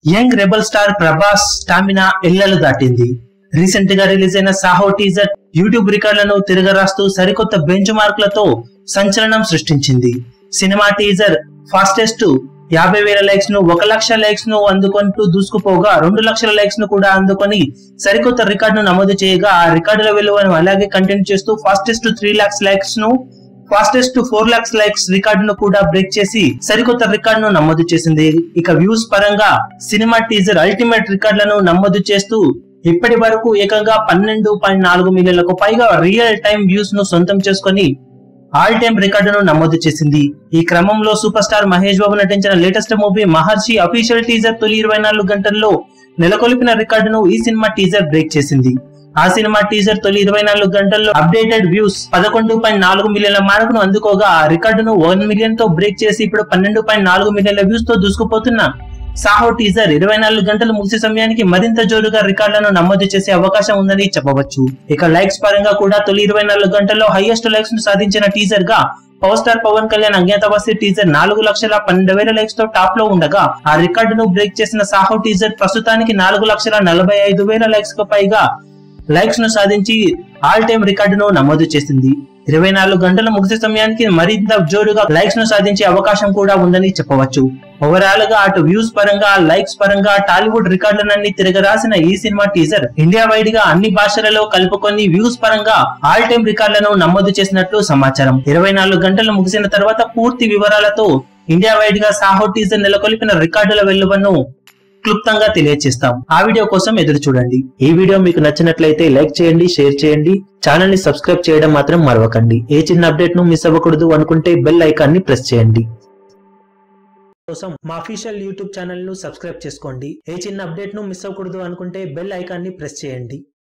young rebel star Prabhas stamina ఇళ్లలు దాటింది recent గా రిలీజ్ అయిన సాహో టీజర్ యూట్యూబ్ రికార్డులను తిరగరాస్తూ సరికొత్త బెంచ్ మార్కులతో సంచలనం సృష్టించింది సినిమా టీజర్ ఫాస్టెస్ట్ యాభై వేల లైక్స్ ను ఒక లక్ష లైక్స్ ను అందుకుంటూ దూసుకుపోగా రెండు లక్షల లైక్స్ ను కూడా అందుకొని సరికొత్త రికార్డును నమోదు చేయగా ఆ రికార్డుల విలువను అలాగే కంటెంట్ చేస్తూ ఫాస్టెస్ట్ త్రీ లాక్స్ లైక్స్ ను ఫాస్టెస్ట్ ఫోర్ లాక్స్ లైక్స్ రికార్డును కూడా బ్రేక్ చేసి సరికొత్త రికార్డును నమోదు చేసింది ఇక వ్యూస్ పరంగా సినిమా టీజర్ అల్టిమేట్ రికార్డులను నమోదు చేస్తూ ఇప్పటి వరకు ఏకంగా పన్నెండు పాయింట్ నాలుగు మిలియన్లకు పైగా రియల్ టైం వ్యూస్ ను సొంతం చేసుకొని ఆల్ టైమ్ రికార్డును నమోదు చేసింది ఈ క్రమంలో సూపర్ స్టార్ మహేష్ బాబు నటించిన latest movie Maharshi official teaser తొలి ఇరవై నాలుగు గంటల్లో నెలకొల్పిన రికార్డును ఈ సినిమా టీజర్ బ్రేక్ చేసింది ఆ సినిమా టీజర్ తొలి ఇరవై నాలుగు గంటల్లో అప్డేటెడ్ వ్యూస్ పదకొండు పాయింట్ నాలుగు మిలియన్ల మార్కును అందుకోగా ఆ రికార్డును వన్ మిలియన్ తో బ్రేక్ చేసి ఇప్పుడు పన్నెండు పాయింట్ నాలుగు మిలియన్ల వ్యూస్ తో దూసుకుపోతున్న సాహో టీజర్ ఇరవై నాలుగు గంటలు ముగిసే సమయానికి మరింత జోరుగా రికార్డులను నమోదు చేసే అవకాశం ఉందని చెప్పవచ్చు ఇక లైక్స్ పరంగా కూడా తొలి ఇరవై నాలుగు గంటల్లో హైయెస్ట్ లైక్స్ ను సాధించిన టీజర్ గా power star Pawan Kalyan Agnyaathavaasi teaser నాలుగు లక్షల పన్నెండు వేల లైక్స్ తో టాప్ లో ఉండగా ఆ రికార్డును బ్రేక్ చేసిన సాహో టీజర్ ప్రస్తుతానికి నాలుగు లక్షల నలభై ఐదు వేల లైక్స్ కు పైగా లైక్స్ ను సాధించి ఆల్ టైమ్ రికార్డును నమోదు చేసింది ఇరవై నాలుగు గంటల ముగిసే సమయానికి మరింత జోరుగా లైక్స్ ను సాధించే అవకాశం కూడా ఉందని చెప్పవచ్చు ఓవరాల్ గా అటు వ్యూస్ పరంగా లైక్స్ పరంగా టాలీవుడ్ రికార్డులన్నీ తిరగరాసిన ఈ సినిమా టీజర్ ఇండియా వైడ్ గా అన్ని భాషలలో కలుపుకొని వ్యూస్ పరంగా ఆల్ టైమ్ రికార్డులను నమోదు చేసినట్లు సమాచారం ఇరవై నాలుగు గంటలు ముగిసిన తర్వాత పూర్తి వివరాలతో ఇండియా వైడ్ గా సాహో టీజర్ నెలకొల్పిన రికార్డుల వెలువను క్లుప్తంగా తెలియజేస్తాం ఆ వీడియో కోసం ఎదురు చూడండి ఈ వీడియో మీకు నచ్చినట్లయితే లైక్ చేయండి షేర్ చేయండి ఛానల్ ని సబ్స్క్రైబ్ చేయడం మాత్రం మరవకండి ఏ చిన్న అప్డేట్ ను మిస్ అవ్వకూడదు అనుకుంటే బెల్ ఐకాన్ ని ప్రెస్ చేయండి కోసం మా అఫీషియల్ యూట్యూబ్ ఛానల్ ను సబ్స్క్రైబ్ చేసుకోండి ఏ చిన్న అప్డేట్ ను మిస్ అవ్వకూడదు అనుకుంటే బెల్ ఐకాన్ ని ప్రెస్ చేయండి